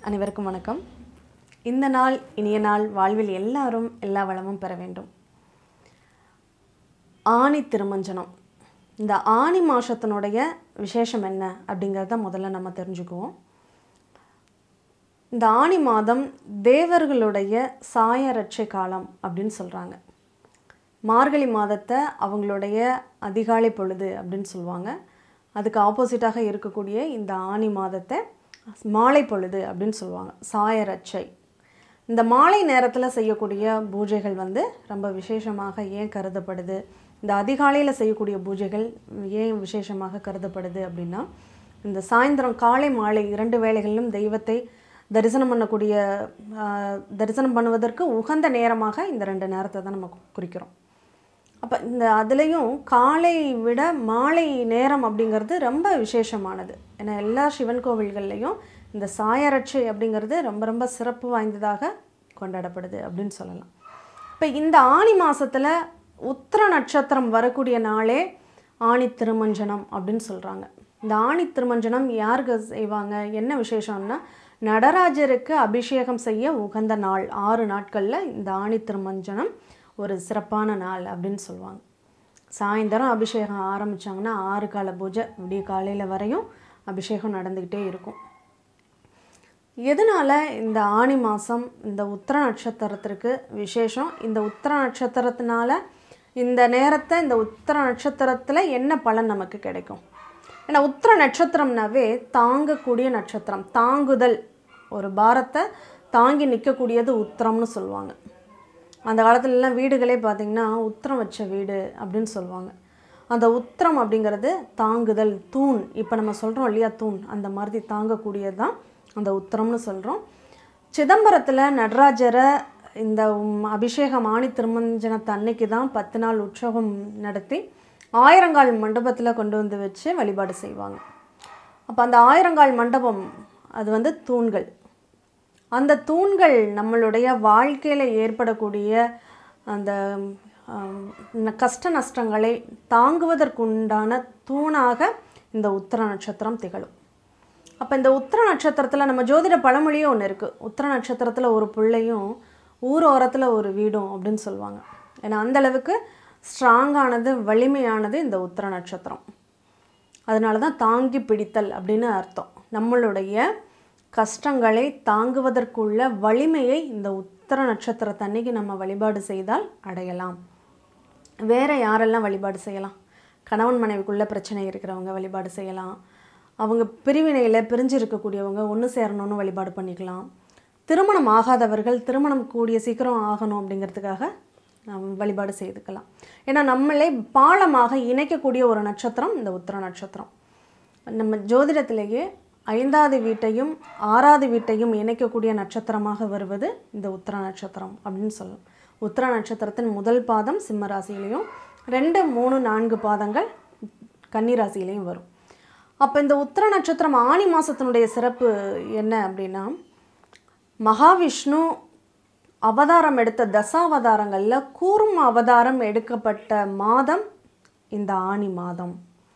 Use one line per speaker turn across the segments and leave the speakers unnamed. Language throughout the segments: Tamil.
அனைவருக்கும் வணக்கம் இந்த நாள் இனிய நாள் வாழ்வில் எல்லாரும் எல்லா வளமும் பெற வேண்டும் ஆணி திருமஞ்சனம் இந்த ஆணி மாசத்தினுடைய விசேஷம் என்ன அப்படிங்கிறத முதல்ல நம்ம தெரிஞ்சுக்குவோம் இந்த ஆணி மாதம் தேவர்களுடைய சாயரட்சை காலம் அப்படின்னு சொல்கிறாங்க மார்கழி மாதத்தை அவங்களுடைய அதிகாலை பொழுது அப்படின்னு சொல்லுவாங்க அதுக்கு ஆப்போசிட்டாக இருக்கக்கூடிய இந்த ஆணி மாதத்தை மாலை பொழுது அப்படின்னு சொல்லுவாங்க சாயரட்சை இந்த மாலை நேரத்தில் செய்யக்கூடிய பூஜைகள் வந்து ரொம்ப விசேஷமாக ஏன் கருதப்படுது இந்த அதிகாலையில் செய்யக்கூடிய பூஜைகள் ஏன் விசேஷமாக கருதப்படுது அப்படின்னா இந்த சாயந்தரம் காலை மாலை இரண்டு வேளைகளிலும் தெய்வத்தை தரிசனம் பண்ணக்கூடிய ஆஹ், தரிசனம் பண்ணுவதற்கு உகந்த நேரமாக இந்த ரெண்டு நேரத்தை தான் நம்ம குறிக்கிறோம் அப்போ இந்த அதுலேயும் காலை விட மாலை நேரம் அப்படிங்கிறது ரொம்ப விசேஷமானது ஏன்னா எல்லா சிவன் கோவில்கள்லையும் இந்த சாயரட்சை அப்படிங்கிறது ரொம்ப ரொம்ப சிறப்பு வாய்ந்ததாக கொண்டாடப்படுது அப்படின்னு சொல்லலாம் இப்போ இந்த ஆணி மாதத்தில் உத்திர நட்சத்திரம் வரக்கூடிய நாளே ஆணி திருமஞ்சனம் அப்படின்னு சொல்கிறாங்க இந்த ஆணி திருமஞ்சனம் யாருக்கு செய்வாங்க என்ன விசேஷம்னா நடராஜருக்கு அபிஷேகம் செய்ய உகந்த நாள் ஆறு நாட்களில் இந்த ஆணி திருமஞ்சனம் ஒரு சிறப்பான நாள் அப்படின்னு சொல்லுவாங்க சாயந்தரம் அபிஷேகம் ஆரம்பித்தாங்கன்னா ஆறு கால பூஜை விடிய காலையில் வரையும் அபிஷேகம் நடந்துக்கிட்டே இருக்கும் எதனால் இந்த ஆணி மாதம் இந்த உத்திர நட்சத்திரத்திற்கு விசேஷம் இந்த உத்திர நட்சத்திரத்தினால இந்த நேரத்தை இந்த உத்திர நட்சத்திரத்தில் என்ன பலன் நமக்கு கிடைக்கும் ஏன்னா உத்திர நட்சத்திரம்னாவே தாங்கக்கூடிய நட்சத்திரம் தாங்குதல் ஒரு பாரத்தை தாங்கி நிற்கக்கூடியது உத்திரம்னு சொல்லுவாங்க அந்த காலத்துலலாம் வீடுகளே பார்த்திங்கன்னா உத்திரம் வச்ச வீடு அப்படின்னு சொல்லுவாங்க அந்த உத்திரம் அப்படிங்கிறது தாங்குதல் தூண் இப்போ நம்ம சொல்கிறோம் இல்லையா தூண் அந்த மாதிரி தாங்கக்கூடியது தான் அந்த உத்திரம்னு சொல்கிறோம் சிதம்பரத்தில் நடராஜரை இந்த உம், அபிஷேகம் ஆணி திருமஞ்சனத்து அன்னைக்கு தான் பத்து நாள் உற்சவம் நடத்தி ஆயிரங்கால் மண்டபத்தில் கொண்டு வந்து வச்சு வழிபாடு செய்வாங்க அப்போ அந்த ஆயிரங்கால் மண்டபம் அது வந்து தூண்கள் அந்த தூண்கள் நம்மளுடைய வாழ்க்கையில் ஏற்படக்கூடிய அந்த ஆம், ந- கஷ்ட நஷ்டங்களை தாங்குவதற்குண்டான தூணாக இந்த உத்திர நட்சத்திரம் திகழும் அப்போ இந்த உத்திர நட்சத்திரத்தில் நம்ம ஜோதிட பழமொழியே ஒன்று இருக்குது உத்திர நட்சத்திரத்தில் ஒரு பிள்ளையும் ஊரோரத்தில் ஒரு வீடும் அப்படின்னு சொல்லுவாங்க ஏன்னா அந்த அளவுக்கு ஸ்ட்ராங்கானது வலிமையானது இந்த உத்திர நட்சத்திரம் அதனால தான் தாங்கி பிடித்தல் அப்படின்னு அர்த்தம் நம்மளுடைய கஷ்டங்களை தாங்குவதற்குள்ள வலிமையை இந்த உத்திர நட்சத்திரத்தன்னைக்கு நம்ம வழிபாடு செய்தால் அடையலாம் வேற யாரெல்லாம் வழிபாடு செய்யலாம் கணவன் மனைவிக்குள்ள பிரச்சனை இருக்கிறவங்க வழிபாடு செய்யலாம் அவங்க பிரிவினையில் பிரிஞ்சு இருக்கக்கூடியவங்க ஒன்று சேரணும்னு வழிபாடு பண்ணிக்கலாம் திருமணம் ஆகாதவர்கள் திருமணம் கூடிய சீக்கிரம் ஆகணும் அப்படிங்கிறதுக்காக நாம் வழிபாடு செய்துக்கலாம் ஏன்னா நம்மளே பாலமாக இணைக்கக்கூடிய ஒரு நட்சத்திரம் இந்த உத்திர நட்சத்திரம் நம்ம ஜோதிடத்திலேயே ஐந்தாவது வீட்டையும் ஆறாவது வீட்டையும் இணைக்கக்கூடிய நட்சத்திரமாக வருவது இந்த உத்திர நட்சத்திரம் அப்படின்னு சொல்லலாம் உத்திர நட்சத்திரத்தின் முதல் பாதம் சிம்ம ராசியிலையும் ரெண்டு மூணு நான்கு பாதங்கள் கன்னி ராசியிலையும் வரும் அப்போ இந்த உத்திர நட்சத்திரம் ஆணி மாதத்தினுடைய சிறப்பு என்ன அப்படின்னா மகாவிஷ்ணு அவதாரம் எடுத்த தசாவதாரங்களில் கூர்ம அவதாரம் எடுக்கப்பட்ட மாதம் இந்த ஆணி மாதம்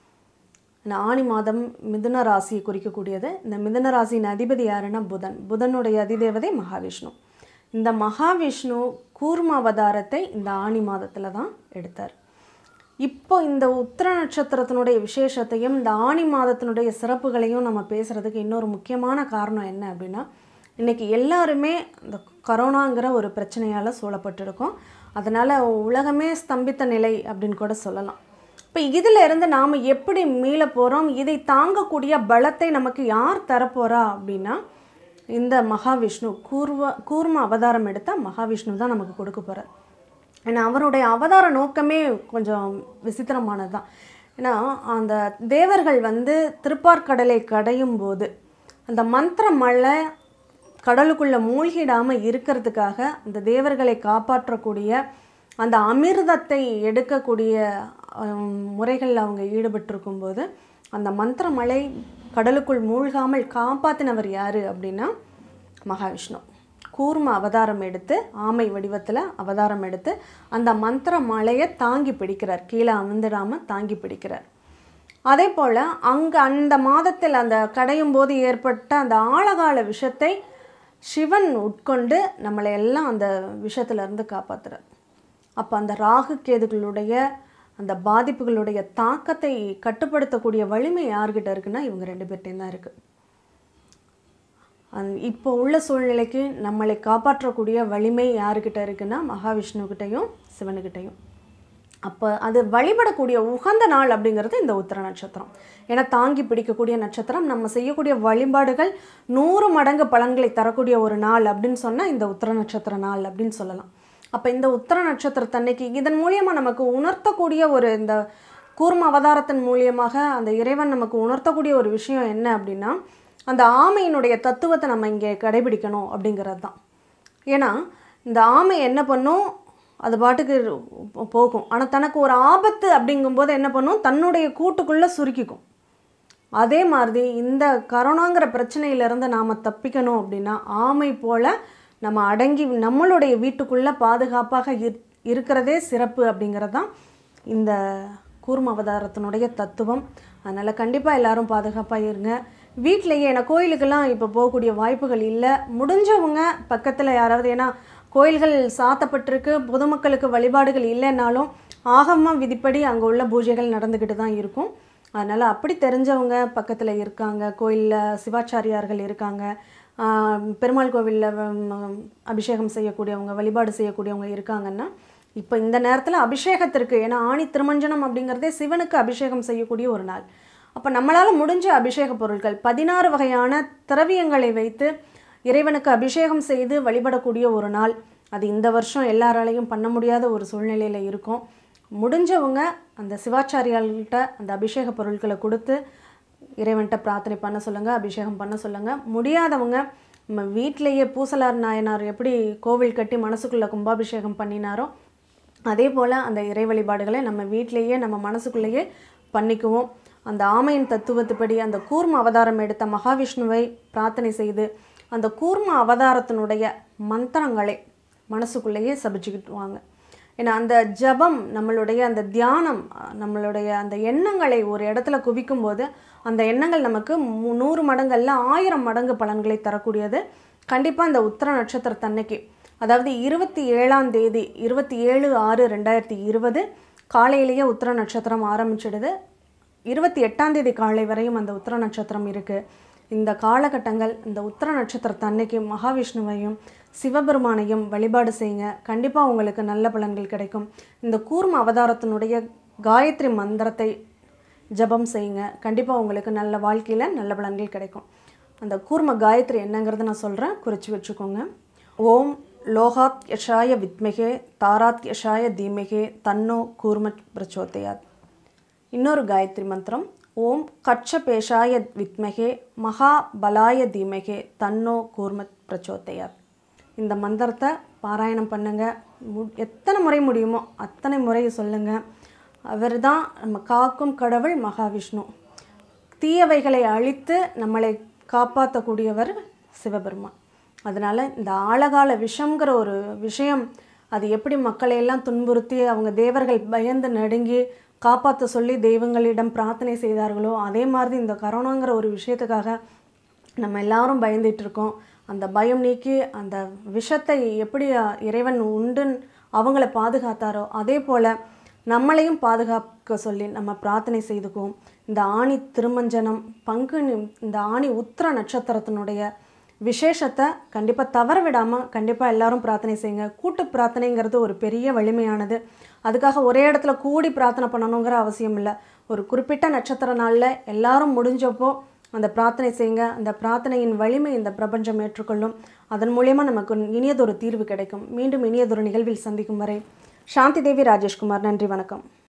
இந்த ஆணி மாதம் மிதுன ராசியை குறிக்கக்கூடியது இந்த மிதுன ராசியின் அதிபதி யாருன்னா புதன் புதனுடைய அதிதேவதை மகாவிஷ்ணு இந்த மகாவிஷ்ணு கூர்ம அவதாரத்தை இந்த ஆணி மாதத்தில் தான் எடுத்தார் இப்போ இந்த உத்திர நட்சத்திரத்தினுடைய விசேஷத்தையும் இந்த ஆணி மாதத்தினுடைய சிறப்புகளையும் நம்ம பேசுகிறதுக்கு இன்னொரு முக்கியமான காரணம் என்ன அப்படின்னா இன்றைக்கி எல்லாருமே இந்த கரோனாங்கிற ஒரு பிரச்சனையால் சூழப்பட்டிருக்கோம் அதனால் உலகமே ஸ்தம்பித்த நிலை அப்படின்னு கூட சொல்லலாம் இப்போ இதில் இருந்து நாம் எப்படி மீள போகிறோம் இதை தாங்கக்கூடிய பலத்தை நமக்கு யார் தரப்போகிறா அப்படின்னா இந்த மகாவிஷ்ணு கூர்வ கூர்ம அவதாரம் எடுத்த மகாவிஷ்ணு தான் நமக்கு கொடுக்க போகிறார் ஏன்னா அவருடைய அவதார நோக்கமே கொஞ்சம் விசித்திரமானது தான் ஏன்னா அந்த தேவர்கள் வந்து திருப்பார்கடலை கடையும் போது அந்த மந்திர மழை கடலுக்குள்ளே மூழ்கிடாமல் இருக்கிறதுக்காக அந்த தேவர்களை காப்பாற்றக்கூடிய அந்த அமிர்தத்தை எடுக்கக்கூடிய முறைகளில் அவங்க ஈடுபட்டிருக்கும் போது அந்த மந்திர மழை கடலுக்குள் மூழ்காமல் காப்பாற்றினவர் யார் அப்படின்னா மகாவிஷ்ணு கூர்ம அவதாரம் எடுத்து ஆமை வடிவத்தில் அவதாரம் எடுத்து அந்த மந்திர மலையை தாங்கி பிடிக்கிறார் கீழே அமிர்ந்திடாமல் தாங்கி பிடிக்கிறார் அதே போல் அங்கே அந்த மாதத்தில் அந்த கடையும் போது ஏற்பட்ட அந்த ஆழகால விஷத்தை சிவன் உட்கொண்டு நம்மளை எல்லாம் அந்த விஷயத்துலேருந்து காப்பாற்றுறார் அப்போ அந்த ராகு கேதுகளுடைய அந்த பாதிப்புகளுடைய தாக்கத்தை கட்டுப்படுத்தக்கூடிய வலிமை யார்கிட்ட இருக்குன்னா இவங்க ரெண்டு பேர்ட்டையும் தான் இருக்குது அந் இப்போ உள்ள சூழ்நிலைக்கு நம்மளை காப்பாற்றக்கூடிய வலிமை யாருக்கிட்ட இருக்குன்னா மகாவிஷ்ணுக்கிட்டையும் சிவனுக்கிட்டையும் அப்போ அது வழிபடக்கூடிய உகந்த நாள் அப்படிங்கிறது இந்த உத்திர நட்சத்திரம் ஏன்னா தாங்கி பிடிக்கக்கூடிய நட்சத்திரம் நம்ம செய்யக்கூடிய வழிபாடுகள் நூறு மடங்கு பலன்களை தரக்கூடிய ஒரு நாள் அப்படின்னு சொன்னால் இந்த உத்திர நட்சத்திர நாள் அப்படின்னு சொல்லலாம் அப்போ இந்த உத்திர நட்சத்திரத்தன்னைக்கு இதன் மூலியமாக நமக்கு உணர்த்தக்கூடிய ஒரு இந்த கூர்ம அவதாரத்தின் மூலியமாக அந்த இறைவன் நமக்கு உணர்த்தக்கூடிய ஒரு விஷயம் என்ன அப்படின்னா அந்த ஆமையினுடைய தத்துவத்தை நம்ம இங்கே கடைபிடிக்கணும் அப்படிங்கிறது தான் ஏன்னா இந்த ஆமை என்ன பண்ணும் அது பாட்டுக்கு போகும் ஆனால் தனக்கு ஒரு ஆபத்து அப்படிங்கும்போது என்ன பண்ணும் தன்னுடைய கூட்டுக்குள்ளே சுருக்கிக்கும் அதே மாதிரி இந்த கரோனாங்கிற பிரச்சனையிலேருந்து நாம் தப்பிக்கணும் அப்படின்னா ஆமை போல் நம்ம அடங்கி நம்மளுடைய வீட்டுக்குள்ளே பாதுகாப்பாக இர் இருக்கிறதே சிறப்பு அப்படிங்கிறது தான் இந்த கூர்ம அவதாரத்தினுடைய தத்துவம் அதனால் கண்டிப்பாக எல்லாரும் பாதுகாப்பாக இருங்க வீட்டிலையே ஏன்னா கோயிலுக்கெல்லாம் இப்போ போகக்கூடிய வாய்ப்புகள் இல்லை முடிஞ்சவங்க பக்கத்தில் யாராவது ஏன்னா கோயில்கள் சாத்தப்பட்டிருக்கு பொதுமக்களுக்கு வழிபாடுகள் இல்லைன்னாலும் ஆகம விதிப்படி அங்கே உள்ள பூஜைகள் நடந்துக்கிட்டு தான் இருக்கும் அதனால் அப்படி தெரிஞ்சவங்க பக்கத்தில் இருக்காங்க கோயிலில் சிவாச்சாரியார்கள் இருக்காங்க ஆஹ் பெருமாள் கோவிலில் அபிஷேகம் செய்யக்கூடியவங்க வழிபாடு செய்யக்கூடியவங்க இருக்காங்கன்னா இப்போ இந்த நேரத்தில் அபிஷேகத்திற்கு ஏன்னா ஆணி திருமஞ்சனம் அப்படிங்கிறதே சிவனுக்கு அபிஷேகம் செய்யக்கூடிய ஒரு நாள் அப்போ நம்மளால் முடிஞ்ச அபிஷேக பொருட்கள் பதினாறு வகையான திரவியங்களை வைத்து இறைவனுக்கு அபிஷேகம் செய்து வழிபடக்கூடிய ஒரு நாள் அது இந்த வருஷம் எல்லாராலையும் பண்ண முடியாத ஒரு சூழ்நிலையில் இருக்கும் முடிஞ்சவங்க அந்த சிவாச்சாரியாள்கிட்ட அந்த அபிஷேக பொருட்களை கொடுத்து இறைவன்கிட்ட பிரார்த்தனை பண்ண சொல்லுங்கள் அபிஷேகம் பண்ண சொல்லுங்கள் முடியாதவங்க நம்ம வீட்டிலேயே பூசலார் நாயனார் எப்படி கோவில் கட்டி மனசுக்குள்ளே கும்பாபிஷேகம் பண்ணினாரோ அதே போல் அந்த இறை வழிபாடுகளை நம்ம வீட்டிலேயே நம்ம மனசுக்குள்ளேயே பண்ணிக்குவோம் அந்த ஆமையின் தத்துவத்துப்படி அந்த கூர்ம அவதாரம் எடுத்த மகாவிஷ்ணுவை பிரார்த்தனை செய்து அந்த கூர்ம அவதாரத்தினுடைய மந்திரங்களை மனசுக்குள்ளேயே சபிச்சுக்கிட்டு வாங்க ஏன்னா அந்த ஜபம் நம்மளுடைய அந்த தியானம் நம்மளுடைய அந்த எண்ணங்களை ஒரு இடத்துல குவிக்கும் போது அந்த எண்ணங்கள் நமக்கு மு- நூறு மடங்கள்ல ஆயிரம் மடங்கு பலன்களை தரக்கூடியது கண்டிப்பாக அந்த உத்திர நட்சத்திரத்தன்னைக்கு அதாவது இருபத்தி ஏழாம் தேதி இருபத்தி ஏழு ஆறு ரெண்டாயிரத்தி இருபது காலையிலேயே உத்திர நட்சத்திரம் ஆரம்பிச்சிடுது இருபத்தி எட்டாம் தேதி காலை வரையும் அந்த உத்திர நட்சத்திரம் இருக்குது இந்த காலகட்டங்கள் இந்த உத்திர நட்சத்திரத்தன்னைக்கு மகாவிஷ்ணுவையும் சிவபெருமானையும் வழிபாடு செய்யுங்க கண்டிப்பாக உங்களுக்கு நல்ல பலன்கள் கிடைக்கும் இந்த கூர்ம அவதாரத்தினுடைய காயத்ரி மந்திரத்தை ஜபம் செய்யுங்க கண்டிப்பாக உங்களுக்கு நல்ல வாழ்க்கையில் நல்ல பலன்கள் கிடைக்கும் அந்த கூர்ம காயத்ரி என்னங்கிறத நான் சொல்கிறேன் குறித்து வச்சுக்கோங்க ஓம் லோகாத் யஷாய வித்மகே தாராத் யஷாய தீமகே தன்னோ கூர்ம பிரச்சோதயாத் இன்னொரு காயத்ரி மந்திரம் ஓம் கட்சபேஷாய வித்மகே மகா பலாய தீமகே தன்னோ கூர்மத் பிரச்சோதயாத் இந்த மந்திரத்தை பாராயணம் பண்ணுங்க மு எத்தனை முறை முடியுமோ அத்தனை முறை சொல்லுங்க அவர் தான் நம்ம காக்கும் கடவுள் மகாவிஷ்ணு தீயவைகளை அழித்து நம்மளை காப்பாற்றக்கூடியவர் சிவபெருமான் அதனால் இந்த ஆழகால விஷம்ங்கிற ஒரு விஷயம் அது எப்படி மக்களை எல்லாம் துன்புறுத்தி அவங்க தேவர்கள் பயந்து நடுங்கி காப்பாற்ற சொல்லி தெய்வங்களிடம் பிரார்த்தனை செய்தார்களோ அதே மாதிரி இந்த கரோனாங்கிற ஒரு விஷயத்துக்காக நம்ம எல்லாரும் பயந்துட்டு இருக்கோம் அந்த பயம் நீக்கி அந்த விஷத்தை எப்படி அஹ், இறைவன் உண்டு அவங்கள பாதுகாத்தாரோ அதே போல் நம்மளையும் பாதுகாக்க சொல்லி நம்ம பிரார்த்தனை செய்துக்குவோம் இந்த ஆணி திருமஞ்சனம் பங்குனி இந்த ஆணி உத்திர நட்சத்திரத்தினுடைய விசேஷத்தை கண்டிப்பாக தவற விடாமல் கண்டிப்பாக எல்லாரும் பிரார்த்தனை செய்யுங்க கூட்டு பிரார்த்தனைங்கிறது ஒரு பெரிய வலிமையானது அதுக்காக ஒரே இடத்துல கூடி பிரார்த்தனை பண்ணணுங்கிற அவசியம் இல்லை ஒரு குறிப்பிட்ட நட்சத்திர நாளில் எல்லாரும் முடிஞ்சப்போ அந்த பிரார்த்தனை செய்யுங்க அந்த பிரார்த்தனையின் வலிமை இந்த பிரபஞ்சம் ஏற்றுக்கொள்ளும் அதன் மூலியமாக நமக்கு இனியதொரு தீர்வு கிடைக்கும் மீண்டும் இனியதொரு நிகழ்வில் சந்திக்கும் வரை சாந்தி தேவி ராஜேஷ்குமார் நன்றி வணக்கம்